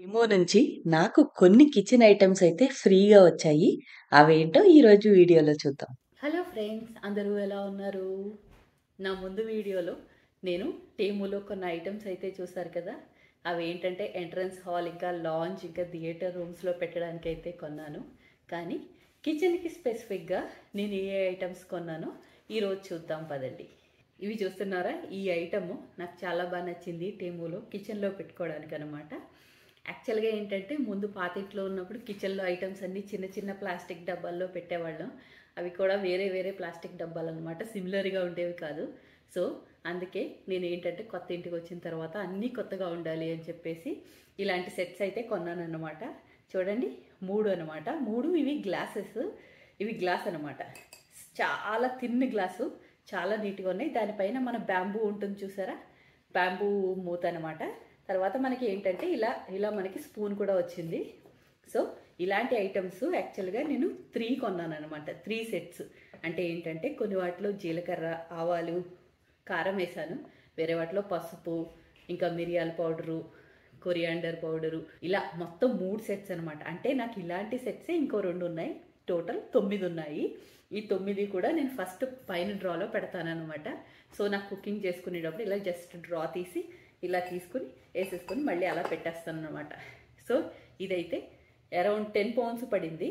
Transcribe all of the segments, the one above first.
ఇమో నుంచి నాకు కొన్ని కిచెన్ ఐటమ్స్ అయితే ఫ్రీగా వచ్చాయి. అవేంటో ఈరోజు వీడియోలో చూద్దాం. హలో ఫ్రెండ్స్ అందరూ ఎలా ఉన్నారు నా ముందు వీడియోలో నేను టేములో కొన్ని ఐటమ్స్ అయితే చూసారు కదా అవి ఏంటంటే ఎంట్రన్స్ హాల్ ఇంకా లాంచ్ ఇంకా థియేటర్ రూమ్స్లో పెట్టడానికి అయితే కొన్నాను కానీ కిచెన్కి స్పెసిఫిక్గా నేను ఏ ఐటమ్స్ కొన్నానో ఈరోజు చూద్దాం పదండి ఇవి చూస్తున్నారా ఈ ఐటమ్ నాకు చాలా బాగా నచ్చింది టేములో కిచెన్లో పెట్టుకోవడానికి అనమాట యాక్చువల్గా ఏంటంటే ముందు పాతిట్లో ఉన్నప్పుడు కిచెన్లో ఐటమ్స్ అన్నీ చిన్న చిన్న ప్లాస్టిక్ డబ్బాల్లో పెట్టేవాళ్ళం అవి కూడా వేరే వేరే ప్లాస్టిక్ డబ్బాలు అనమాట సిమిలర్గా ఉండేవి కాదు సో అందుకే నేను ఏంటంటే కొత్త ఇంటికి వచ్చిన తర్వాత అన్నీ కొత్తగా ఉండాలి అని చెప్పేసి ఇలాంటి సెట్స్ అయితే కొన్నాను అనమాట చూడండి మూడు అనమాట మూడు ఇవి గ్లాసెస్ ఇవి గ్లాస్ అనమాట చాలా తిన్న గ్లాసు చాలా నీట్గా ఉన్నాయి దానిపైన మన బ్యాంబూ ఉంటుంది చూసారా బ్యాంబూ మూత అనమాట తర్వాత మనకి ఏంటంటే ఇలా ఇలా మనకి స్పూన్ కూడా వచ్చింది సో ఇలాంటి ఐటమ్స్ యాక్చువల్గా నేను త్రీ కొన్నాను అనమాట త్రీ సెట్స్ అంటే ఏంటంటే కొన్ని వాటిలో జీలకర్ర ఆవాలు కారం వేసాను వేరే వాటిలో పసుపు ఇంకా మిరియాల పౌడరు కొరియాండర్ పౌడరు ఇలా మొత్తం మూడు సెట్స్ అనమాట అంటే నాకు ఇలాంటి సెట్సే ఇంకో రెండు ఉన్నాయి టోటల్ తొమ్మిది ఉన్నాయి ఈ తొమ్మిది కూడా నేను ఫస్ట్ పైన డ్రాలో పెడతానమాట సో నాకు కుకింగ్ చేసుకునేటప్పుడు ఇలా జస్ట్ డ్రా తీసి ఇలా తీసుకుని వేసేసుకొని మళ్ళీ అలా పెట్టేస్తాను అనమాట సో ఇదైతే అరౌండ్ టెన్ పౌండ్స్ పడింది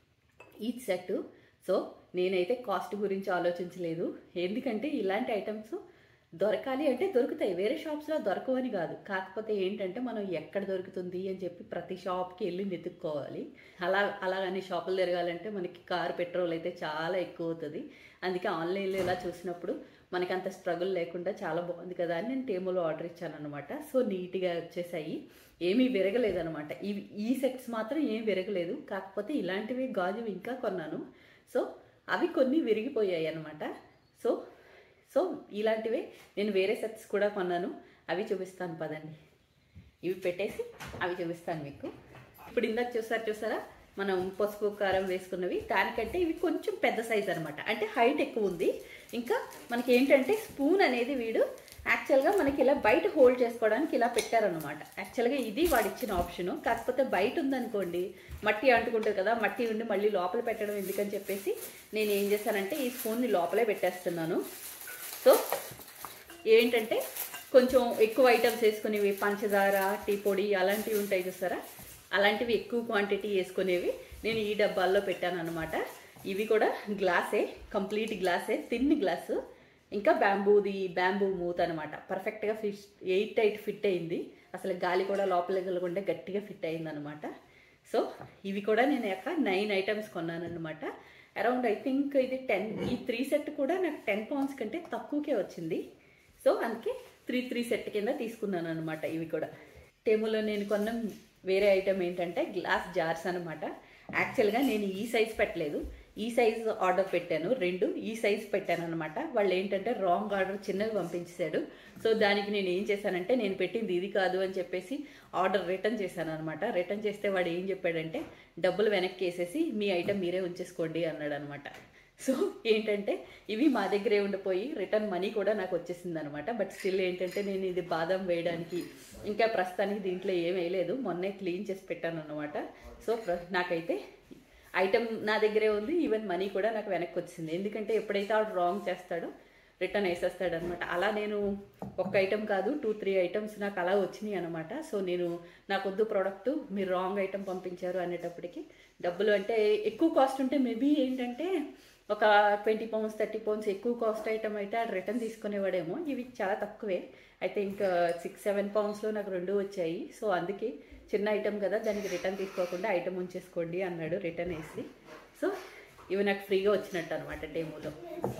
ఈచ్ సెట్ సో నేనైతే కాస్ట్ గురించి ఆలోచించలేదు ఎందుకంటే ఇలాంటి ఐటమ్స్ దొరకాలి అంటే దొరుకుతాయి వేరే షాప్స్లో దొరకవని కాదు కాకపోతే ఏంటంటే మనం ఎక్కడ దొరుకుతుంది అని చెప్పి ప్రతి షాప్కి వెళ్ళి వెతుక్కోవాలి అలా అలాగని షాపులు తిరగాలంటే మనకి కారు పెట్రోల్ అయితే చాలా ఎక్కువ అవుతుంది అందుకే ఆన్లైన్లో ఇలా చూసినప్పుడు మనకి అంత స్ట్రగుల్ లేకుండా చాలా బాగుంది కదా అని నేను టేమోలో ఆర్డర్ ఇచ్చాను అనమాట సో నీట్గా వచ్చేసాయి ఏమీ విరగలేదనమాట ఇవి ఈ సెట్స్ మాత్రం ఏం విరగలేదు కాకపోతే ఇలాంటివి గాజు ఇంకా కొన్నాను సో అవి కొన్ని విరిగిపోయాయి అనమాట సో సో ఇలాంటివే నేను వేరే సెట్స్ కూడా కొన్నాను అవి చూపిస్తాను పదండి ఇవి పెట్టేసి అవి చూపిస్తాను మీకు ఇప్పుడు ఇందాక చూసారు చూసారా మనం పసుపు కారం వేసుకున్నవి దానికంటే ఇవి కొంచెం పెద్ద సైజ్ అనమాట అంటే హైట్ ఎక్కువ ఉంది ఇంకా మనకి ఏంటంటే స్పూన్ అనేది వీడు యాక్చువల్గా మనకి ఇలా బయట హోల్డ్ చేసుకోవడానికి ఇలా పెట్టారనమాట యాక్చువల్గా ఇది వాడు ఇచ్చిన ఆప్షను కాకపోతే బయట ఉందనుకోండి మట్టి అంటుకుంటుంది కదా మట్టి ఉండి మళ్ళీ లోపల పెట్టడం ఎందుకని చెప్పేసి నేను ఏం చేశానంటే ఈ స్పూన్ని లోపలే పెట్టేస్తున్నాను సో ఏంటంటే కొంచెం ఎక్కువ ఐటమ్స్ వేసుకునేవి పంచదార టీ పొడి అలాంటివి ఉంటాయి చూసారా అలాంటివి ఎక్కువ క్వాంటిటీ వేసుకునేవి నేను ఈ డబ్బాల్లో పెట్టాను అనమాట ఇవి కూడా గ్లాసే కంప్లీట్ గ్లాసే తిన్ గ్లాసు ఇంకా బ్యాంబూది బ్యాంబూ మూత అనమాట పర్ఫెక్ట్గా ఫిట్ ఎయిట్ ఎయిట్ ఫిట్ అయింది అసలు గాలి కూడా లోపలికి వెళ్ళకుండా గట్టిగా ఫిట్ అయింది అనమాట సో ఇవి కూడా నేను యొక్క నైన్ ఐటమ్స్ కొన్నాను అనమాట అరౌండ్ ఐ థింక్ ఇది టెన్ ఈ త్రీ సెట్ కూడా నాకు టెన్ పౌండ్స్ కంటే తక్కువకే వచ్చింది సో అందుకే త్రీ త్రీ సెట్ కింద తీసుకున్నాను అనమాట ఇవి కూడా టేబుల్లో నేను కొన్న వేరే ఐటమ్ ఏంటంటే గ్లాస్ జార్స్ అనమాట యాక్చువల్గా నేను ఈ సైజ్ పెట్టలేదు ఈ సైజ్ ఆర్డర్ పెట్టాను రెండు ఈ సైజ్ పెట్టాను అనమాట వాళ్ళు ఏంటంటే రాంగ్ ఆర్డర్ చిన్నవి పంపించాడు సో దానికి నేను ఏం చేశానంటే నేను పెట్టింది ఇది కాదు అని చెప్పేసి ఆర్డర్ రిటర్న్ చేశాను అనమాట రిటర్న్ చేస్తే వాడు ఏం చెప్పాడంటే డబ్బులు వెనక్కి వేసేసి మీ ఐటెం మీరే ఉంచేసుకోండి అన్నాడు అనమాట సో ఏంటంటే ఇవి మా దగ్గరే ఉండిపోయి రిటర్న్ మనీ కూడా నాకు వచ్చేసింది అనమాట బట్ స్టిల్ ఏంటంటే నేను ఇది బాదం వేయడానికి ఇంకా ప్రస్తుతానికి దీంట్లో ఏం వేయలేదు మొన్నే క్లీన్ చేసి పెట్టాను అనమాట సో నాకైతే ఐటమ్ నా దగ్గరే ఉంది ఈవెన్ మనీ కూడా నాకు వెనక్కి వచ్చింది ఎందుకంటే ఎప్పుడైతే ఆడు రాంగ్ చేస్తాడో రిటర్న్ వేసేస్తాడు అనమాట అలా నేను ఒక ఐటమ్ కాదు టూ త్రీ ఐటమ్స్ నాకు అలా వచ్చినాయి అనమాట సో నేను నాకు వద్దు ప్రోడక్ట్ మీరు రాంగ్ ఐటమ్ పంపించారు అనేటప్పటికి డబ్బులు అంటే ఎక్కువ కాస్ట్ ఉంటే మేబీ ఏంటంటే ఒక ట్వంటీ పౌండ్స్ థర్టీ పౌండ్స్ ఎక్కువ కాస్ట్ ఐటమ్ అయితే అది రిటర్న్ తీసుకునేవాడేమో ఇవి చాలా తక్కువే అయితే ఇంకా సిక్స్ సెవెన్ పౌండ్స్లో నాకు రెండు వచ్చాయి సో అందుకే చిన్న ఐటమ్ కదా దానికి రిటర్న్ తీసుకోకుండా ఐటమ్ ఉంచేసుకోండి అన్నాడు రిటర్న్ వేసి సో ఇవి నాకు ఫ్రీగా వచ్చినట్టు అనమాట డేమోలో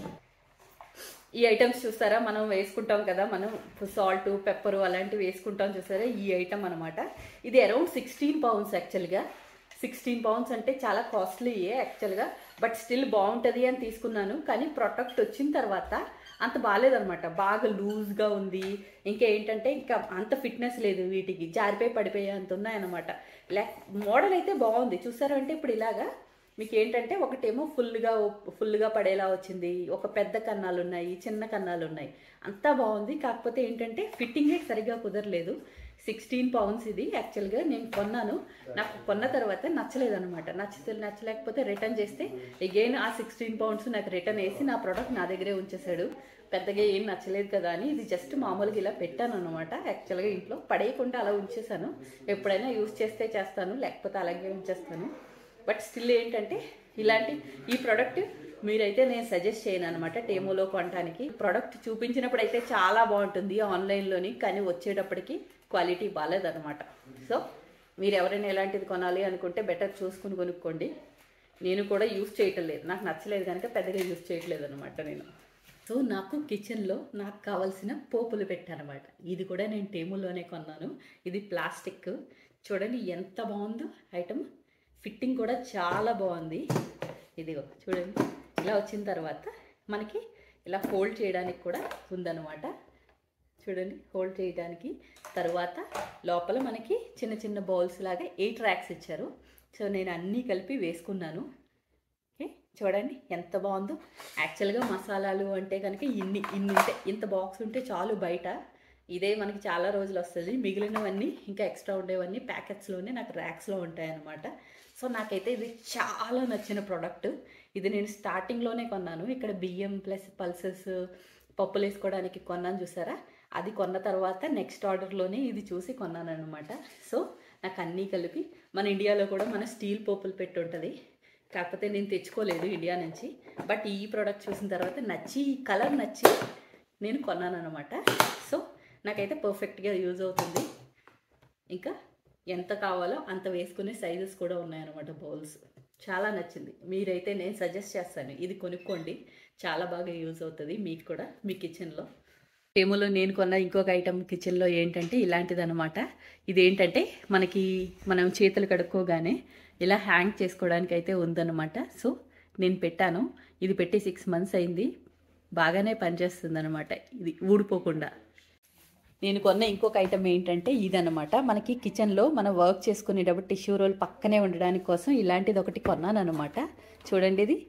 ఈ ఐటమ్స్ చూస్తారా మనం వేసుకుంటాం కదా మనం సాల్ట్ పెప్పర్ అలాంటివి వేసుకుంటాం చూసారా ఈ ఐటమ్ అనమాట ఇది అరౌండ్ సిక్స్టీన్ పౌండ్స్ యాక్చువల్గా సిక్స్టీన్ పౌండ్స్ అంటే చాలా కాస్ట్లీయే యాక్చువల్గా బట్ స్టిల్ బాగుంటుంది అని తీసుకున్నాను కానీ ప్రొడక్ట్ వచ్చిన తర్వాత అంత బాగాలేదనమాట బాగా లూజ్గా ఉంది ఇంకా ఏంటంటే ఇంకా అంత ఫిట్నెస్ లేదు వీటికి జారిపోయి పడిపోయే అంత ఉన్నాయన్నమాట లే మోడల్ అయితే బాగుంది చూసారంటే ఇప్పుడు ఇలాగా మీకు ఏంటంటే ఒకటేమో ఫుల్గా ఫుల్గా పడేలా వచ్చింది ఒక పెద్ద కన్నాలు ఉన్నాయి చిన్న కన్నాలు ఉన్నాయి అంతా బాగుంది కాకపోతే ఏంటంటే ఫిట్టింగే సరిగా కుదరలేదు సిక్స్టీన్ పౌండ్స్ ఇది యాక్చువల్గా నేను కొన్నాను నాకు కొన్న తర్వాత నచ్చలేదన్నమాట నచ్చితే నచ్చలేకపోతే రిటర్న్ చేస్తే ఎగైన్ ఆ సిక్స్టీన్ పౌండ్స్ నాకు రిటర్న్ వేసి నా ప్రోడక్ట్ నా దగ్గరే ఉంచేశాడు పెద్దగా ఏం నచ్చలేదు కదా అని ఇది జస్ట్ మామూలుగా ఇలా పెట్టాను అనమాట యాక్చువల్గా ఇంట్లో పడేయకుండా అలా ఉంచేసాను ఎప్పుడైనా యూస్ చేస్తే చేస్తాను లేకపోతే అలాగే ఉంచేస్తాను బట్ స్టిల్ ఏంటంటే ఇలాంటి ఈ ప్రోడక్ట్ మీరైతే నేను సజెస్ట్ చేయను అనమాట టేమోలో కొనడానికి ప్రోడక్ట్ చూపించినప్పుడు అయితే చాలా బాగుంటుంది ఆన్లైన్లోని కానీ వచ్చేటప్పటికి క్వాలిటీ బాగాలేదన్నమాట సో మీరు ఎవరైనా ఎలాంటిది కొనాలి అనుకుంటే బెటర్ చూసుకుని కొనుక్కోండి నేను కూడా యూస్ చేయటం లేదు నాకు నచ్చలేదు కనుక పెద్దగా యూస్ చేయట్లేదు అనమాట నేను సో నాకు కిచెన్లో నాకు కావాల్సిన పోపులు పెట్టానమాట ఇది కూడా నేను టేములోనే కొన్నాను ఇది ప్లాస్టిక్ చూడండి ఎంత బాగుందో ఐటమ్ ఫిట్టింగ్ కూడా చాలా బాగుంది ఇదిగో చూడండి ఇలా వచ్చిన తర్వాత మనకి ఇలా ఫోల్డ్ చేయడానికి కూడా ఉందన్నమాట చూడండి హోల్డ్ చేయడానికి తర్వాత లోపల మనకి చిన్న చిన్న బౌల్స్ లాగా ఎయిట్ ర్యాక్స్ ఇచ్చారు సో నేను అన్నీ కలిపి వేసుకున్నాను ఓకే చూడండి ఎంత బాగుందో యాక్చువల్గా మసాలాలు అంటే కనుక ఇన్ని ఇన్ని ఉంటే ఇంత బాక్స్ ఉంటే చాలు బయట ఇదే మనకి చాలా రోజులు వస్తుంది మిగిలినవన్నీ ఇంకా ఎక్స్ట్రా ఉండేవన్నీ ప్యాకెట్స్లోనే నాకు ర్యాక్స్లో ఉంటాయన్నమాట సో నాకైతే ఇది చాలా నచ్చిన ప్రోడక్ట్ ఇది నేను స్టార్టింగ్లోనే కొన్నాను ఇక్కడ బియ్యం ప్లస్ పల్సెస్ పప్పులు వేసుకోవడానికి కొన్నాను చూసారా అది కొన్న తర్వాత నెక్స్ట్ ఆర్డర్లోనే ఇది చూసి కొన్నాను అనమాట సో నాకు అన్నీ కలిపి మన ఇండియాలో కూడా మన స్టీల్ పోపులు పెట్టి ఉంటుంది కాకపోతే నేను తెచ్చుకోలేదు ఇండియా నుంచి బట్ ఈ ప్రోడక్ట్ చూసిన తర్వాత నచ్చి ఈ కలర్ నచ్చి నేను కొన్నాను అనమాట సో నాకైతే పర్ఫెక్ట్గా యూజ్ అవుతుంది ఇంకా ఎంత కావాలో అంత వేసుకునే సైజెస్ కూడా ఉన్నాయన్నమాట బౌల్స్ చాలా నచ్చింది మీరైతే నేను సజెస్ట్ చేస్తాను ఇది కొనుక్కోండి చాలా బాగా యూజ్ అవుతుంది మీకు కూడా మీ కిచెన్లో టేములో నేను కొన్న ఇంకొక ఐటమ్ కిచెన్లో ఏంటంటే ఇలాంటిది అనమాట ఇదేంటంటే మనకి మనం చేతులు కడుక్కోగానే ఇలా హ్యాంగ్ చేసుకోవడానికి అయితే ఉందన్నమాట సో నేను పెట్టాను ఇది పెట్టి సిక్స్ మంత్స్ అయింది బాగానే పనిచేస్తుంది అనమాట ఇది ఊడిపోకుండా నేను కొన్న ఇంకొక ఐటమ్ ఏంటంటే ఇదనమాట మనకి కిచెన్లో మనం వర్క్ చేసుకునేటప్పుడు టిష్యూ రోల్ పక్కనే ఉండడానికి కోసం ఇలాంటిది ఒకటి కొన్నాను అనమాట చూడండి ఇది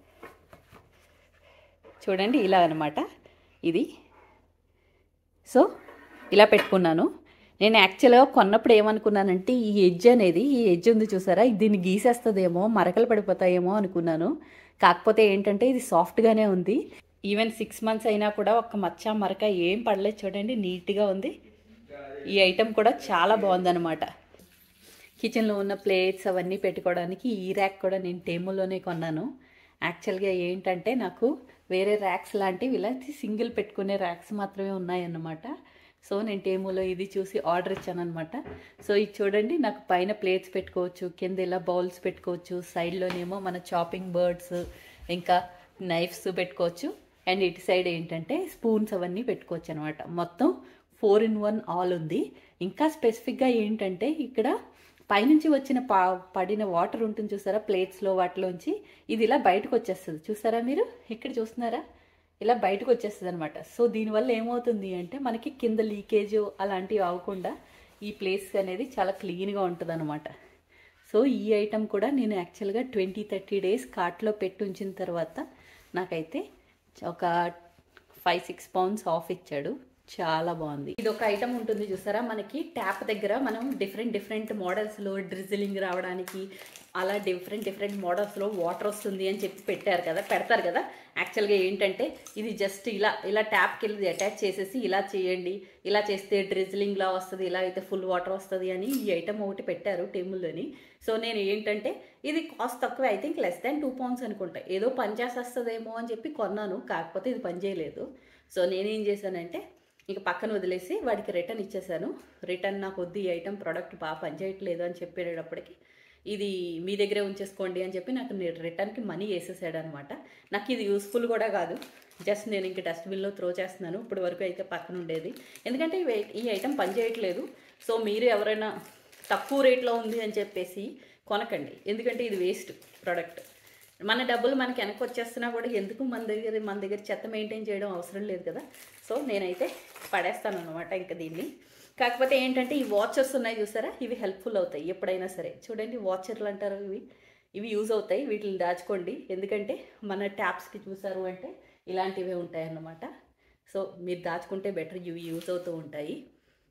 చూడండి ఇలా అనమాట ఇది సో ఇలా పెట్టుకున్నాను నేను యాక్చువల్గా కొన్నప్పుడు ఏమనుకున్నానంటే ఈ ఎడ్జ్ అనేది ఈ ఎడ్జ్ ఉంది చూసారా దీన్ని గీసేస్తుందేమో మరకలు పడిపోతాయేమో అనుకున్నాను కాకపోతే ఏంటంటే ఇది సాఫ్ట్గానే ఉంది ఈవెన్ సిక్స్ మంత్స్ అయినా కూడా ఒక్క మచ్చ మరక ఏం పడలేదు చూడండి నీట్గా ఉంది ఈ ఐటెం కూడా చాలా బాగుందన్నమాట కిచెన్లో ఉన్న ప్లేట్స్ అవన్నీ పెట్టుకోవడానికి ఈ ర్యాక్ కూడా నేను టేములోనే కొన్నాను యాక్చువల్గా ఏంటంటే నాకు వేరే ర్యాక్స్ లాంటివి ఇలా సింగిల్ పెట్టుకునే ర్యాక్స్ మాత్రమే ఉన్నాయన్నమాట సో నేను టేములో ఇది చూసి ఆర్డర్ ఇచ్చాను అనమాట సో ఇది చూడండి నాకు పైన ప్లేట్స్ పెట్టుకోవచ్చు కింద ఇలా బౌల్స్ పెట్టుకోవచ్చు సైడ్లోనేమో మన చాపింగ్ బర్డ్స్ ఇంకా నైఫ్స్ పెట్టుకోవచ్చు అండ్ ఇటు సైడ్ ఏంటంటే స్పూన్స్ అవన్నీ పెట్టుకోవచ్చు అనమాట మొత్తం ఫోర్ ఇన్ వన్ ఆల్ ఉంది ఇంకా స్పెసిఫిక్గా ఏంటంటే ఇక్కడ పైనుంచి వచ్చిన పా పడిన వాటర్ ఉంటుంది చూసారా ప్లేట్స్లో వాటిలోంచి ఇది ఇలా బయటకు వచ్చేస్తుంది చూసారా మీరు ఇక్కడ చూస్తున్నారా ఇలా బయటకు వచ్చేస్తుంది అనమాట సో దీనివల్ల ఏమవుతుంది అంటే మనకి కింద లీకేజ్ అలాంటివి అవ్వకుండా ఈ ప్లేస్ అనేది చాలా క్లీన్గా ఉంటుంది అనమాట సో ఈ ఐటెం కూడా నేను యాక్చువల్గా ట్వంటీ థర్టీ డేస్ కార్ట్లో పెట్టి ఉంచిన తర్వాత నాకైతే ఒక ఫైవ్ సిక్స్ పౌండ్స్ ఆఫ్ ఇచ్చాడు చాలా బాగుంది ఇది ఒక ఐటమ్ ఉంటుంది చూసారా మనకి ట్యాప్ దగ్గర మనం డిఫరెంట్ డిఫరెంట్ మోడల్స్లో డ్రిజిలింగ్ రావడానికి అలా డిఫరెంట్ డిఫరెంట్ మోడల్స్లో వాటర్ వస్తుంది అని చెప్పి పెట్టారు కదా పెడతారు కదా యాక్చువల్గా ఏంటంటే ఇది జస్ట్ ఇలా ఇలా ట్యాప్కి వెళ్ళి అటాచ్ చేసేసి ఇలా చేయండి ఇలా చేస్తే డ్రిజిలింగ్లా వస్తుంది ఇలా అయితే ఫుల్ వాటర్ వస్తుంది అని ఈ ఐటమ్ ఒకటి పెట్టారు టేబుల్లోని సో నేను ఏంటంటే ఇది కాస్ట్ తక్కువ I think less than two pounds అనుకుంటా ఏదో పని చేసేస్తుందేమో అని చెప్పి కొన్నాను కాకపోతే ఇది పని చేయలేదు సో నేనేం చేశానంటే ఇక పక్కన వదిలేసి వాడికి రిటర్న్ ఇచ్చేసాను రిటర్న్ నాకు వద్దు ఈ ఐటమ్ ప్రోడక్ట్ బాగా పనిచేయట్లేదు అని చెప్పేటప్పటికి ఇది మీ దగ్గరే ఉంచేసుకోండి అని చెప్పి నాకు నేను రిటర్న్కి మనీ వేసేసాడు అనమాట నాకు ఇది యూస్ఫుల్ కూడా కాదు జస్ట్ నేను ఇంక డస్ట్బిన్లో త్రో చేస్తున్నాను ఇప్పటి వరకు అయితే పక్కన ఉండేది ఎందుకంటే ఇవి ఈ ఐటమ్ పనిచేయట్లేదు సో మీరు ఎవరైనా తక్కువ రేట్లో ఉంది అని చెప్పేసి కొనకండి ఎందుకంటే ఇది వేస్ట్ ప్రోడక్ట్ మన డబ్బులు మనకి వెనక్కి వచ్చేస్తున్నా కూడా ఎందుకు మన దగ్గర మన దగ్గర చెత్త మెయింటైన్ చేయడం అవసరం లేదు కదా సో నేనైతే పడేస్తాను అనమాట ఇంకా దీన్ని కాకపోతే ఏంటంటే ఈ వాచర్స్ ఉన్నాయి చూసారా ఇవి హెల్ప్ఫుల్ అవుతాయి ఎప్పుడైనా సరే చూడండి వాచర్లు అంటారు ఇవి ఇవి యూజ్ అవుతాయి వీటిని దాచుకోండి ఎందుకంటే మన ట్యాప్స్కి చూసారు అంటే ఇలాంటివే ఉంటాయి అన్నమాట సో మీరు దాచుకుంటే బెటర్ ఇవి యూజ్ అవుతూ ఉంటాయి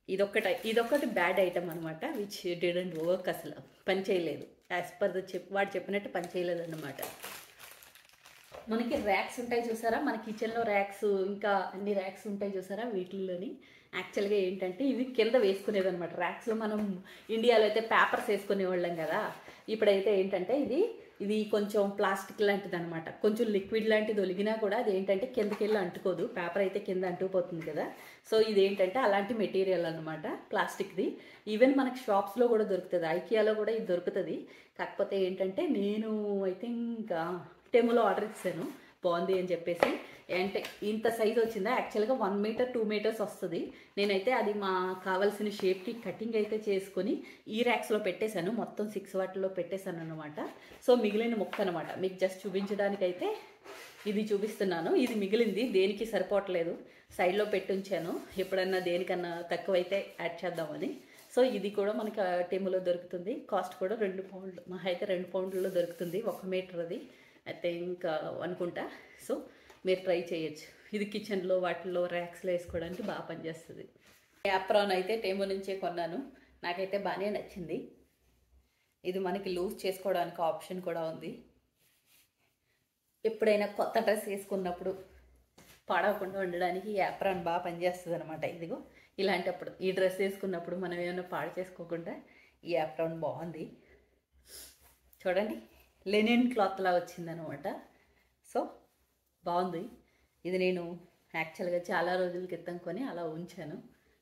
ఇదొక్కటి ఇదొక్కటి బ్యాడ్ ఐటమ్ అనమాట విచ్ డిడెంట్ వర్క్ అసలు పని చేయలేదు యాజ్ పర్ ద చెప్ వాడు చెప్పినట్టు పని చేయలేదు అనమాట మనకి ర్యాక్స్ ఉంటాయి చూసారా మన కిచెన్లో ర్యాక్స్ ఇంకా అన్ని ర్యాక్స్ ఉంటాయి చూసారా వీటిల్లోని యాక్చువల్గా ఏంటంటే ఇది కింద వేసుకునేది అనమాట ర్యాక్స్లో మనం ఇండియాలో అయితే పేపర్స్ వేసుకునేవాళ్ళం కదా ఇప్పుడైతే ఏంటంటే ఇది ఇది కొంచెం ప్లాస్టిక్ లాంటిది అనమాట కొంచెం లిక్విడ్ లాంటిది ఒలిగినా కూడా అది ఏంటంటే కిందకి వెళ్ళి అంటుకోదు పేపర్ అయితే కింద అంటుకుపోతుంది కదా సో ఇది ఏంటంటే అలాంటి మెటీరియల్ అనమాట ప్లాస్టిక్ది ఈవెన్ మనకి షాప్స్లో కూడా దొరుకుతుంది ఐకియాలో కూడా ఇది దొరుకుతుంది కాకపోతే ఏంటంటే నేను ఐ థింక్ టెములో ఆర్డర్ ఇచ్చాను బాగుంది అని చెప్పేసి అంటే ఇంత సైజ్ వచ్చిందా యాక్చువల్గా వన్ మీటర్ టూ మీటర్స్ వస్తుంది నేనైతే అది మా కావాల్సిన షేప్కి కటింగ్ అయితే చేసుకొని ఈ ర్యాక్స్లో పెట్టేశాను మొత్తం సిక్స్ వాటిలో పెట్టేశాను అనమాట సో మిగిలిన ముక్క అనమాట మీకు జస్ట్ చూపించడానికైతే ఇది చూపిస్తున్నాను ఇది మిగిలింది దేనికి సరిపోవట్లేదు సైడ్లో పెట్టి ఉంచాను ఎప్పుడన్నా దేనికన్నా తక్కువైతే యాడ్ చేద్దామని సో ఇది కూడా మనకి టెములో దొరుకుతుంది కాస్ట్ కూడా రెండు పౌండ్లు మా అయితే రెండు పౌండ్లలో దొరుకుతుంది ఒక మీటర్ అది అయితే ఇంకా అనుకుంటా సో మీరు ట్రై చేయొచ్చు ఇది కిచెన్లో వాటిల్లో ర్యాక్స్లో వేసుకోవడానికి బాగా పనిచేస్తుంది యాప్రాన్ అయితే టేమో నుంచే కొన్నాను నాకైతే బాగానే నచ్చింది ఇది మనకి లూజ్ చేసుకోవడానికి ఆప్షన్ కూడా ఉంది ఎప్పుడైనా కొత్త డ్రెస్ వేసుకున్నప్పుడు పాడవకుండా ఉండడానికి ఈ యాప్రాన్ బాగా పనిచేస్తుంది అనమాట ఇదిగో ఇలాంటప్పుడు ఈ డ్రెస్ వేసుకున్నప్పుడు మనం ఏమైనా పాడు చేసుకోకుండా ఈ యాప్రాన్ బాగుంది చూడండి లెనిన్ క్లాత్లా వచ్చిందనమాట సో బాగుంది ఇది నేను యాక్చువల్గా చాలా రోజుల క్రితం కొని అలా ఉంచాను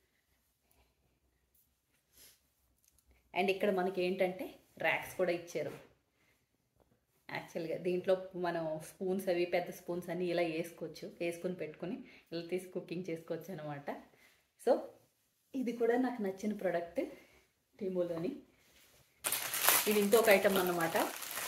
అండ్ ఇక్కడ మనకి ఏంటంటే ర్యాక్స్ కూడా ఇచ్చారు యాక్చువల్గా దీంట్లో మనం స్పూన్స్ అవి పెద్ద స్పూన్స్ అన్నీ ఇలా వేసుకోవచ్చు వేసుకొని పెట్టుకొని ఇలా తీసి కుకింగ్ చేసుకోవచ్చు అనమాట సో ఇది కూడా నాకు నచ్చిన ప్రోడక్ట్ టీమోలోని ఇది ఇంకొక ఐటమ్ అన్నమాట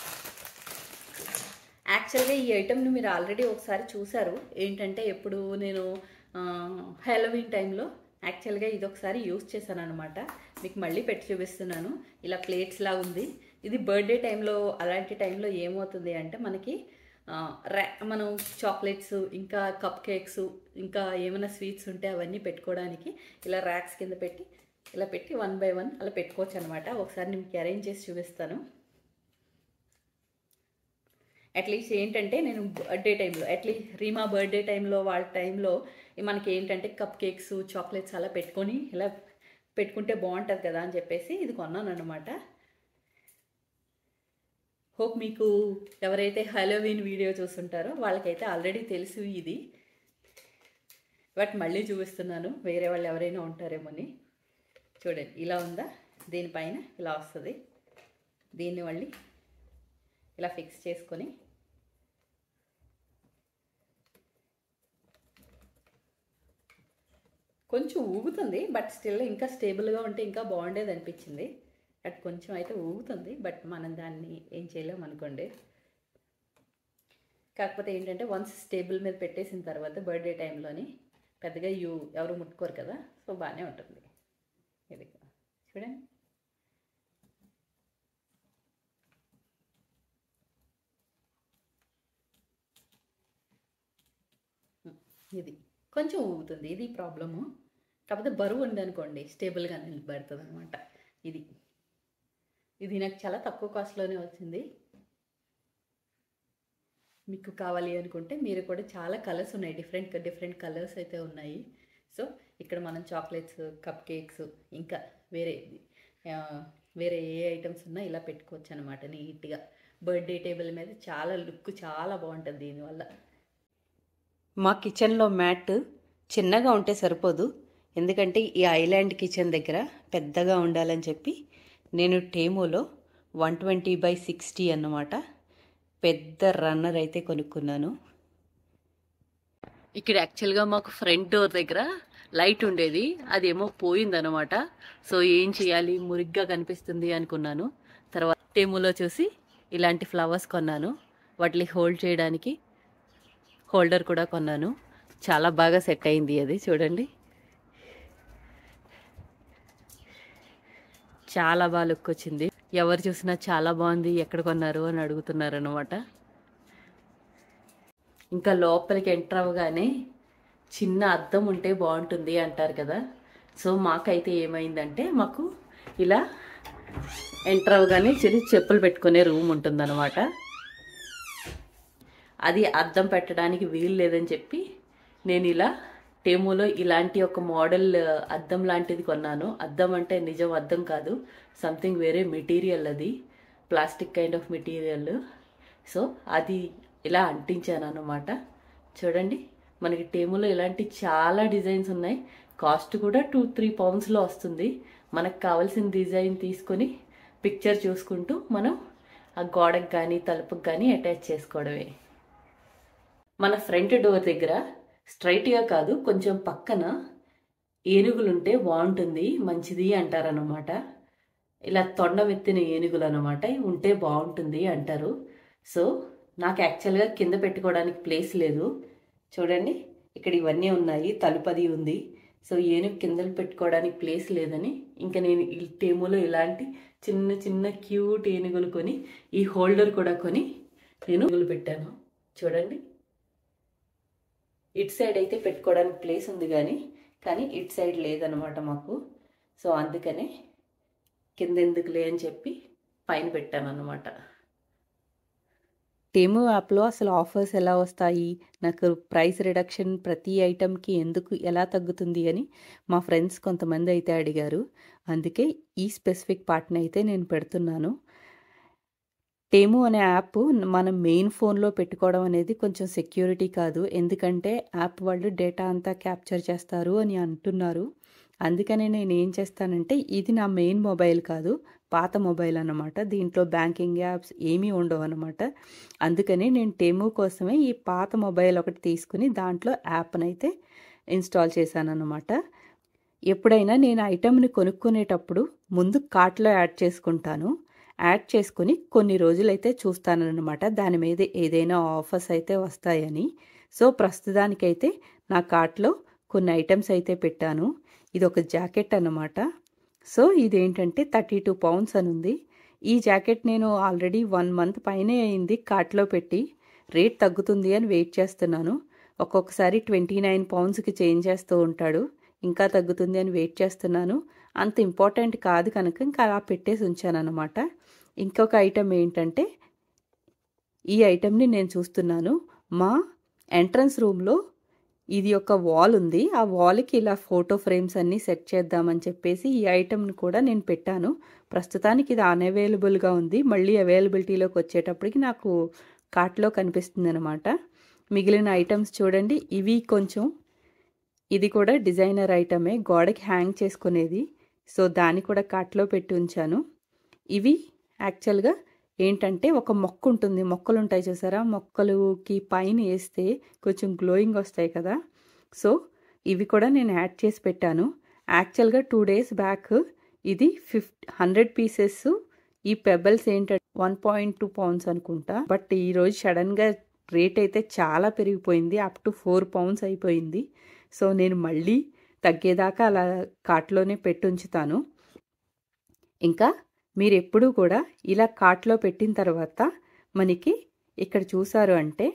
యాక్చువల్గా ఈ ఐటమ్ని మీరు ఆల్రెడీ ఒకసారి చూసారు ఏంటంటే ఎప్పుడు నేను హెలోవిన్ టైంలో యాక్చువల్గా ఇది ఒకసారి యూస్ చేశాను అనమాట మీకు మళ్ళీ పెట్టి చూపిస్తున్నాను ఇలా ప్లేట్స్ లా ఉంది ఇది బర్త్డే టైంలో అలాంటి టైంలో ఏమవుతుంది అంటే మనకి ర్యా మనం చాక్లెట్స్ ఇంకా కప్ కేక్స్ ఇంకా ఏమైనా స్వీట్స్ ఉంటే అవన్నీ పెట్టుకోవడానికి ఇలా ర్యాక్స్ కింద పెట్టి ఇలా పెట్టి వన్ బై వన్ అలా పెట్టుకోవచ్చు అనమాట ఒకసారి నేను మీకు అరేంజ్ చేసి చూపిస్తాను అట్లీస్ట్ ఏంటంటే నేను బర్త్డే టైంలో అట్లీస్ట్ రీమా బర్త్డే టైంలో వాళ్ళ టైంలో మనకి ఏంటంటే కప్ కేక్స్ చాక్లెట్స్ అలా పెట్టుకొని ఇలా పెట్టుకుంటే బాగుంటుంది కదా అని చెప్పేసి ఇది కొన్నాను అనమాట హోప్ మీకు ఎవరైతే హలోవీన్ వీడియో చూస్తుంటారో వాళ్ళకైతే ఆల్రెడీ తెలుసు ఇది బట్ మళ్ళీ చూపిస్తున్నాను వేరే వాళ్ళు ఎవరైనా ఉంటారేమోని చూడండి ఇలా ఉందా దీనిపైన ఇలా వస్తుంది దీన్ని మళ్ళీ ఇలా ఫిక్స్ చేసుకొని కొంచెం ఊగుతుంది బట్ స్టిల్ ఇంకా స్టేబుల్గా ఉంటే ఇంకా బాగుండేది అనిపించింది బట్ కొంచెం అయితే ఊగుతుంది బట్ మనం దాన్ని ఏం చేయలేం అనుకోండి కాకపోతే ఏంటంటే వన్స్ స్టేబుల్ మీద పెట్టేసిన తర్వాత బర్త్డే టైంలోని పెద్దగా యూ ఎవరు ముట్టుకోరు కదా సో బాగానే ఉంటుంది ఇది చూడండి ఇది కొంచెం ఊగుతుంది ఇది ప్రాబ్లము కాకపోతే బరువు ఉంది అనుకోండి స్టేబుల్గా నిలబడుతుంది అనమాట ఇది ఇది నాకు చాలా తక్కువ కాస్ట్లోనే వచ్చింది మీకు కావాలి అనుకుంటే మీరు కూడా చాలా కలర్స్ ఉన్నాయి డిఫరెంట్ డిఫరెంట్ కలర్స్ అయితే ఉన్నాయి సో ఇక్కడ మనం చాక్లెట్స్ కప్ కేక్స్ ఇంకా వేరే ఆ, వేరే ఏ ఐటమ్స్ ఉన్నా ఇలా పెట్టుకోవచ్చు అనమాట నీట్గా బర్త్డే టేబుల్ మీద చాలా లుక్ చాలా బాగుంటుంది దీనివల్ల మా కిచెన్లో మ్యాట్ చిన్నగా ఉంటే సరిపోదు ఎందుకంటే ఈ ఐలాండ్ కిచెన్ దగ్గర పెద్దగా ఉండాలని చెప్పి నేను టేమోలో వన్ ట్వంటీ బై సిక్స్టీ అన్నమాట పెద్ద రన్నర్ అయితే కొనుక్కున్నాను ఇక్కడ యాక్చువల్గా మాకు ఫ్రంట్ డోర్ దగ్గర లైట్ ఉండేది అదేమో పోయిందనమాట సో ఏం చేయాలి మురిగ్గా కనిపిస్తుంది అనుకున్నాను తర్వాత టేములో చూసి ఇలాంటి ఫ్లవర్స్ కొన్నాను వాటిని హోల్డ్ చేయడానికి హోల్డర్ కూడా కొన్నాను చాలా బాగా సెట్ అయింది అది చూడండి చాలా బాగా లుక్ వచ్చింది ఎవరు చూసినా చాలా బాగుంది ఎక్కడ కొన్నారు అని అడుగుతున్నారు అనమాట ఇంకా లోపలికి ఎంటర్ అవ్వగానే చిన్న అద్దం ఉంటే బాగుంటుంది అంటారు కదా సో మాకైతే ఏమైందంటే మాకు ఇలా ఎంటర్ అవగానే చిన్న చెప్పులు పెట్టుకునే రూమ్ ఉంటుందన్నమాట అది అద్దం పెట్టడానికి వీలు లేదని చెప్పి నేను ఇలా టేమోలో ఇలాంటి ఒక మోడల్ అద్దం లాంటిది కొన్నాను అద్దం అంటే నిజం అద్దం కాదు సంథింగ్ వేరే మెటీరియల్ అది plastic kind of material so అది ఇలా అంటించాను అనమాట చూడండి మనకి టేములో ఇలాంటి చాలా డిజైన్స్ ఉన్నాయి కాస్ట్ కూడా టూ త్రీ పౌండ్స్లో వస్తుంది మనకు కావాల్సిన డిజైన్ తీసుకొని పిక్చర్ చూసుకుంటూ మనం ఆ గోడకు కానీ తలుపుకి కానీ అటాచ్ చేసుకోవడమే మన ఫ్రంట్ డోర్ దగ్గర స్ట్రైట్గా కాదు కొంచెం పక్కన ఏనుగులుంటే బాగుంటుంది మంచిది అంటారనమాట ఇలా తొండమెత్తిన ఏనుగులు అనమాట ఉంటే బాగుంటుంది అంటారు సో నాకు యాక్చువల్గా కింద పెట్టుకోవడానికి ప్లేస్ లేదు చూడండి ఇక్కడ ఇవన్నీ ఉన్నాయి తలుపది ఉంది సో ఏనుగు కిందలు పెట్టుకోవడానికి ప్లేస్ లేదని ఇంకా నేను ఈ టేములో ఇలాంటి చిన్న చిన్న క్యూట్ ఏనుగులు కొని ఈ హోల్డర్ కూడా కొని నేను ఏనుగులు పెట్టాను చూడండి ఇటు సైడ్ అయితే పెట్టుకోవడానికి ప్లేస్ ఉంది కానీ కానీ ఇటు సైడ్ లేదనమాట మాకు సో అందుకనే కింద ఎందుకులే అని చెప్పి పైన పెట్టాను అనమాట టేము యాప్లో అసలు ఆఫర్స్ ఎలా వస్తాయి నాకు ప్రైస్ రిడక్షన్ ప్రతి ఐటెంకి ఎందుకు ఎలా తగ్గుతుంది అని మా ఫ్రెండ్స్ కొంతమంది అయితే అడిగారు అందుకే ఈ స్పెసిఫిక్ పార్ట్ని అయితే నేను పెడుతున్నాను టేము అనే యాప్ మనం మెయిన్ ఫోన్లో పెట్టుకోవడం అనేది కొంచెం సెక్యూరిటీ కాదు ఎందుకంటే యాప్ వాళ్ళు డేటా అంతా క్యాప్చర్ చేస్తారు అని అంటున్నారు అందుకనే నేను ఏం చేస్తానంటే ఇది నా మెయిన్ మొబైల్ కాదు పాత మొబైల్ అన్నమాట దీంట్లో బ్యాంకింగ్ యాప్స్ ఏమీ ఉండవు అనమాట అందుకని నేను టెము కోసమే ఈ పాత మొబైల్ ఒకటి తీసుకుని దాంట్లో యాప్ని అయితే ఇన్స్టాల్ చేశాను అనమాట ఎప్పుడైనా నేను ఐటెంని కొనుక్కునేటప్పుడు ముందు కార్ట్లో యాడ్ చేసుకుంటాను యాడ్ చేసుకుని కొన్ని రోజులైతే చూస్తానన్నమాట దాని మీద ఏదైనా ఆఫర్స్ అయితే వస్తాయని సో ప్రస్తుతానికైతే నా కార్ట్లో కొన్ని ఐటమ్స్ అయితే పెట్టాను ఇది ఒక జాకెట్ అన్నమాట సో ఇదేంటంటే థర్టీ టూ పౌండ్స్ అని ఉంది ఈ జాకెట్ నేను ఆల్రెడీ వన్ మంత్ పైనే అయింది కార్ట్లో పెట్టి రేట్ తగ్గుతుంది అని వెయిట్ చేస్తున్నాను ఒక్కొక్కసారి ట్వంటీ నైన్ పౌండ్స్కి చేంజ్ చేస్తూ ఉంటాడు ఇంకా తగ్గుతుంది అని వెయిట్ చేస్తున్నాను అంత ఇంపార్టెంట్ కాదు కనుక ఇంకా అలా పెట్టేసి ఉంచాను అనమాట ఇంకొక ఐటెం ఏంటంటే ఈ ఐటెంని నేను చూస్తున్నాను మా ఎంట్రన్స్ రూమ్లో ఇది ఒక వాల్ ఉంది ఆ వాల్కి ఇలా ఫోటో ఫ్రేమ్స్ అన్నీ సెట్ చేద్దామని చెప్పేసి ఈ ఐటెంని కూడా నేను పెట్టాను ప్రస్తుతానికి ఇది అన్అవైలబుల్గా ఉంది మళ్ళీ అవైలబిలిటీలోకి వచ్చేటప్పటికి నాకు కార్ట్లో కనిపిస్తుంది అనమాట మిగిలిన ఐటమ్స్ చూడండి ఇవి కొంచెం ఇది కూడా డిజైనర్ ఐటమే గోడకి హ్యాంగ్ చేసుకునేది సో దాన్ని కూడా కార్ట్లో పెట్టి ఉంచాను ఇవి యాక్చువల్గా ఏంటంటే ఒక మొక్క ఉంటుంది మొక్కలు ఉంటాయి చూసారా మొక్కలుకి పైన వేస్తే కొంచెం గ్లోయింగ్ వస్తాయి కదా సో ఇవి కూడా నేను యాడ్ చేసి పెట్టాను యాక్చువల్గా టూ డేస్ బ్యాక్ ఇది ఫిఫ్ట్ హండ్రెడ్ పీసెస్ ఈ పెబల్స్ ఏంటంటే వన్ పాయింట్ టూ పౌండ్స్ అనుకుంటా బట్ ఈరోజు సడన్గా రేట్ అయితే చాలా పెరిగిపోయింది అప్ టు ఫోర్ పౌండ్స్ అయిపోయింది సో నేను మళ్ళీ తగ్గేదాకా అలా కార్ట్లోనే పెట్టుంచుతాను ఇంకా మీరు ఎప్పుడూ కూడా ఇలా కార్ట్లో పెట్టిన తర్వాత మనకి ఇక్కడ చూసారు అంటే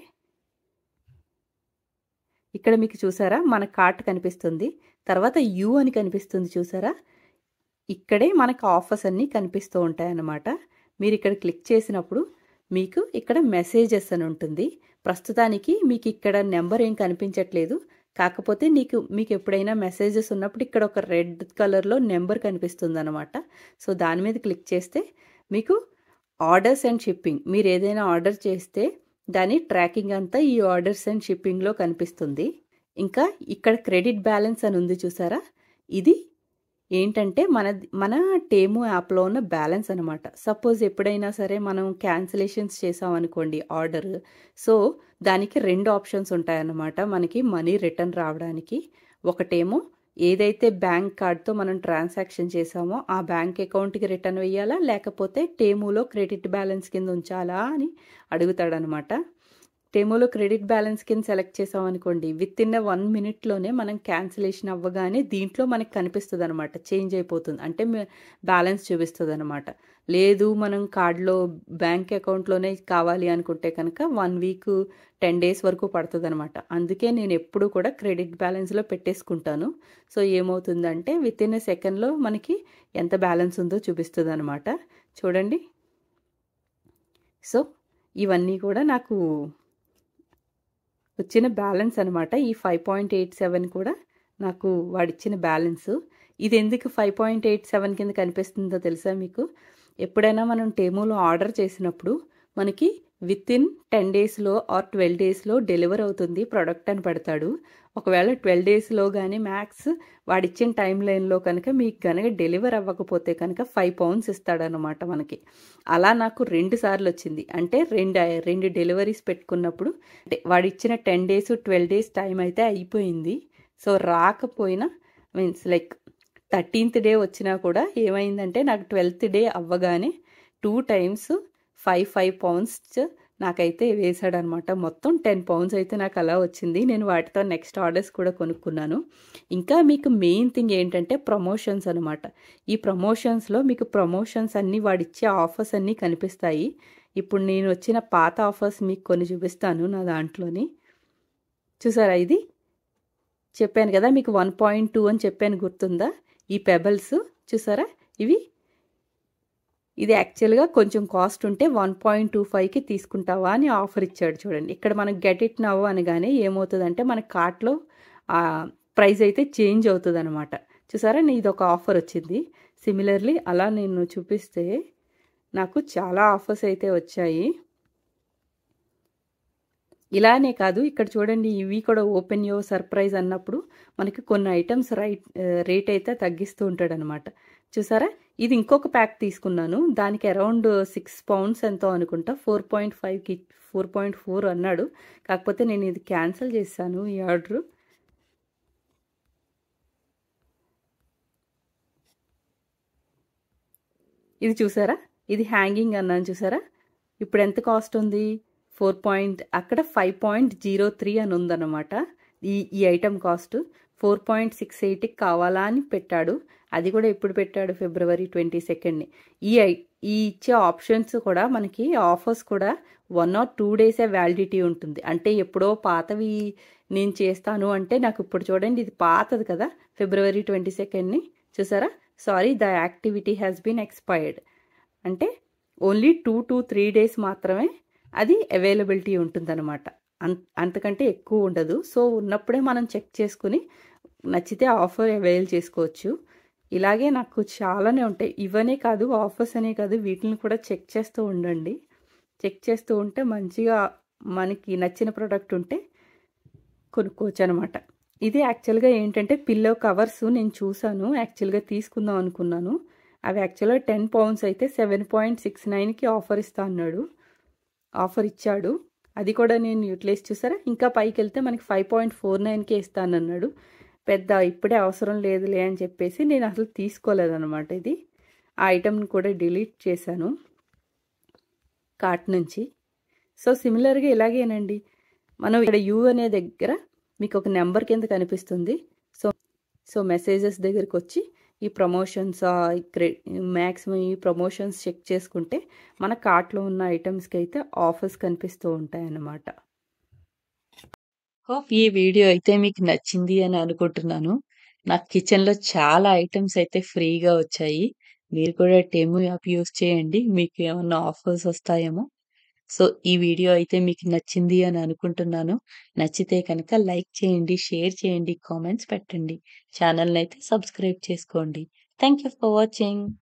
ఇక్కడ మీకు చూసారా మన కార్ట్ కనిపిస్తుంది తర్వాత యూ అని కనిపిస్తుంది చూసారా ఇక్కడే మనకు ఆఫర్స్ అన్నీ కనిపిస్తూ ఉంటాయి అన్నమాట మీరు ఇక్కడ క్లిక్ చేసినప్పుడు మీకు ఇక్కడ మెసేజెస్ అని ఉంటుంది ప్రస్తుతానికి మీకు ఇక్కడ నెంబర్ ఏం కనిపించట్లేదు కాకపోతే నీకు మీకు ఎప్పుడైనా మెసేజెస్ ఉన్నప్పుడు ఇక్కడ ఒక రెడ్ కలర్లో నెంబర్ కనిపిస్తుంది అనమాట సో దాని మీద క్లిక్ చేస్తే మీకు ఆర్డర్స్ అండ్ షిప్పింగ్ మీరు ఏదైనా ఆర్డర్ చేస్తే దాని ట్రాకింగ్ అంతా ఈ ఆర్డర్స్ అండ్ షిప్పింగ్లో కనిపిస్తుంది ఇంకా ఇక్కడ క్రెడిట్ బ్యాలెన్స్ అని ఉంది చూసారా ఇది ఏంటంటే మన మన టేము యాప్లో ఉన్న బ్యాలెన్స్ అనమాట సపోజ్ ఎప్పుడైనా సరే మనం క్యాన్సిలేషన్స్ చేసామనుకోండి ఆర్డర్ సో దానికి రెండు ఆప్షన్స్ ఉంటాయన్నమాట మనకి మనీ రిటర్న్ రావడానికి ఒకటేమో ఏదైతే బ్యాంక్ కార్డ్తో మనం ట్రాన్సాక్షన్ చేసామో ఆ బ్యాంక్ అకౌంట్కి రిటర్న్ వేయాలా లేకపోతే టేములో క్రెడిట్ బ్యాలెన్స్ కింద ఉంచాలా అని అడుగుతాడనమాట టేమోలో క్రెడిట్ బ్యాలెన్స్ కింద సెలెక్ట్ చేసాం అనుకోండి విత్ ఇన్ వన్ మినిట్లోనే మనం క్యాన్సిలేషన్ అవ్వగానే దీంట్లో మనకి కనిపిస్తుంది అనమాట చేంజ్ అయిపోతుంది అంటే బ్యాలెన్స్ చూపిస్తుంది అనమాట లేదు మనం కార్డులో బ్యాంక్ అకౌంట్లోనే కావాలి అనుకుంటే కనుక వన్ వీక్ టెన్ డేస్ వరకు పడుతుంది అనమాట అందుకే నేను ఎప్పుడు కూడా క్రెడిట్ బ్యాలెన్స్లో పెట్టేసుకుంటాను సో ఏమవుతుందంటే విత్ ఇన్ ఎ సెకండ్లో మనకి ఎంత బ్యాలెన్స్ ఉందో చూపిస్తుంది అనమాట చూడండి సో ఇవన్నీ కూడా నాకు వచ్చిన బ్యాలెన్స్ అనమాట ఈ ఫైవ్ పాయింట్ ఎయిట్ సెవెన్ కూడా నాకు వాడిచ్చిన బ్యాలెన్స్ ఇది ఎందుకు ఫైవ్ పాయింట్ ఎయిట్ సెవెన్ కింద కనిపిస్తుందో తెలుసా మీకు ఎప్పుడైనా మనం టేమోలో ఆర్డర్ చేసినప్పుడు మనకి విత్ ఇన్ టెన్ డేస్లో ఆర్ ట్వెల్వ్ డేస్లో డెలివర్ అవుతుంది ప్రోడక్ట్ అని పెడతాడు ఒకవేళ ట్వెల్వ్ డేస్లో కానీ మ్యాక్స్ వాడిచ్చిన టైం లైన్లో కనుక మీకు కనుక డెలివర్ అవ్వకపోతే కనుక ఫైవ్ పౌండ్స్ ఇస్తాడనమాట మనకి అలా నాకు రెండు సార్లు వచ్చింది అంటే రెండు రెండు డెలివరీస్ పెట్టుకున్నప్పుడు అంటే వాడిచ్చిన ten days twelve days time అయితే అయిపోయింది సో రాకపోయినా మీన్స్ లైక్ థర్టీన్త్ డే వచ్చినా కూడా ఏమైందంటే నాకు ట్వెల్త్ డే అవ్వగానే two times five five pounds నాకైతే వేసాడనమాట మొత్తం టెన్ పౌండ్స్ అయితే నాకు అలా వచ్చింది నేను వాటితో నెక్స్ట్ ఆర్డర్స్ కూడా కొనుక్కున్నాను ఇంకా మీకు మెయిన్ థింగ్ ఏంటంటే ప్రమోషన్స్ అనమాట ఈ ప్రమోషన్స్లో మీకు ప్రమోషన్స్ అన్నీ వాడిచ్చే ఆఫర్స్ అన్నీ కనిపిస్తాయి ఇప్పుడు నేను వచ్చిన పాత ఆఫర్స్ మీకు కొన్ని చూపిస్తాను నా దాంట్లోని చూసారా ఇది చెప్పాను కదా మీకు వన్ పాయింట్ టూ అని చెప్పాను గుర్తుందా ఈ పెబల్స్ చూసారా ఇవి ఇది యాక్చువల్గా కొంచెం కాస్ట్ ఉంటే వన్ పాయింట్ టూ ఫైవ్కి తీసుకుంటావా అని ఆఫర్ ఇచ్చాడు చూడండి ఇక్కడ మనకు గెట్ ఇట్ నవ్వు అనగానే ఏమవుతుందంటే మన కార్ట్లో ప్రైస్ అయితే చేంజ్ అవుతుంది అనమాట చూసారా ఇది ఒక ఆఫర్ వచ్చింది సిమిలర్లీ అలా నేను చూపిస్తే నాకు చాలా ఆఫర్స్ అయితే వచ్చాయి ఇలానే కాదు ఇక్కడ చూడండి ఇవి కూడా ఓపెన్ యో సర్ప్రైజ్ అన్నప్పుడు మనకి కొన్ని ఐటమ్స్ రైట్ రేట్ అయితే తగ్గిస్తూ ఉంటాడు అనమాట చూసారా ఇది ఇంకొక ప్యాక్ తీసుకున్నాను దానికి అరౌండ్ సిక్స్ పౌండ్స్ ఎంతో అనుకుంటా ఫోర్ పాయింట్ ఫైవ్కి ఫోర్ పాయింట్ ఫోర్ అన్నాడు కాకపోతే నేను ఇది క్యాన్సిల్ చేశాను ఈ ఆర్డర్ ఇది చూసారా ఇది హ్యాంగింగ్ అన్నాను చూసారా ఇప్పుడు ఎంత కాస్ట్ ఉంది ఫోర్ పాయింట్ అక్కడ ఫైవ్ పాయింట్ జీరో త్రీ అని ఉందన్నమాట ఈ ఈ item cost four point six ఎయిట్కి కావాలా అని పెట్టాడు అది కూడా ఎప్పుడు పెట్టాడు ఫిబ్రవరి ట్వంటీ సెకండ్ని ఈ ఈ ఇచ్చే ఆప్షన్స్ కూడా మనకి ఆఫర్స్ కూడా వన్ ఆర్ టూ డేసే వ్యాలిడిటీ ఉంటుంది అంటే ఎప్పుడో పాతవి నేను చేస్తాను అంటే నాకు ఇప్పుడు చూడండి ఇది పాతది కదా ఫిబ్రవరి ట్వంటీ సెకండ్ని చూసారా sorry the activity has been expired అంటే only two to three days మాత్రమే అది అవైలబిలిటీ ఉంటుందన్నమాట అంత అంతకంటే ఎక్కువ ఉండదు సో ఉన్నప్పుడే మనం చెక్ చేసుకుని నచ్చితే ఆఫర్ అవైల్ చేసుకోవచ్చు ఇలాగే నాకు చాలానే ఉంటాయి ఇవనే కాదు ఆఫర్స్ అనే కాదు వీటిని కూడా చెక్ చేస్తూ ఉండండి చెక్ చేస్తూ ఉంటే మంచిగా మనకి నచ్చిన ప్రోడక్ట్ ఉంటే కొనుక్కోవచ్చు అనమాట ఇది యాక్చువల్గా ఏంటంటే పిల్లో కవర్స్ నేను చూసాను యాక్చువల్గా తీసుకుందాం అనుకున్నాను అవి యాక్చువల్గా టెన్ పౌండ్స్ అయితే సెవెన్ పాయింట్ సిక్స్ నైన్కి ఆఫర్ ఇస్తా అన్నాడు ఆఫర్ ఇచ్చాడు అది కూడా నేను యూటిలైజ్ చూసారా ఇంకా పైకి వెళ్తే మనకి ఫైవ్ పాయింట్ ఫోర్ నైన్కే ఇస్తానన్నాడు పెద్ద ఇప్పుడే అవసరం లేదులే అని చెప్పేసి నేను అసలు తీసుకోలేదన్నమాట ఇది ఆ ఐటమ్ని కూడా డిలీట్ చేశాను కార్ట్ నుంచి సో సిమిలర్గా ఇలాగేనండి మనం ఇక్కడ యూ అనే దగ్గర మీకు ఒక నెంబర్ కింద కనిపిస్తుంది సో సో మెసేజెస్ దగ్గరికి వచ్చి ఈ ప్రమోషన్స్ మ్యాక్సిమం ఈ ప్రమోషన్స్ చెక్ చేసుకుంటే మన కార్ట్లో ఉన్న ఐటమ్స్కి అయితే ఆఫర్స్ కనిపిస్తూ ఉంటాయి అన్నమాట హోప్ ఈ వీడియో అయితే మీకు నచ్చింది అని అనుకుంటున్నాను నాకు కిచెన్లో చాలా ఐటమ్స్ అయితే ఫ్రీగా వచ్చాయి మీరు కూడా టెము యాప్ యూస్ చేయండి మీకు ఏమన్నా ఆఫర్స్ వస్తాయేమో సో ఈ వీడియో అయితే మీకు నచ్చింది అని అనుకుంటున్నాను నచ్చితే కనుక లైక్ చేయండి షేర్ చేయండి కామెంట్స్ పెట్టండి ఛానల్ని అయితే సబ్స్క్రైబ్ చేసుకోండి థ్యాంక్ యూ ఫర్ వాచింగ్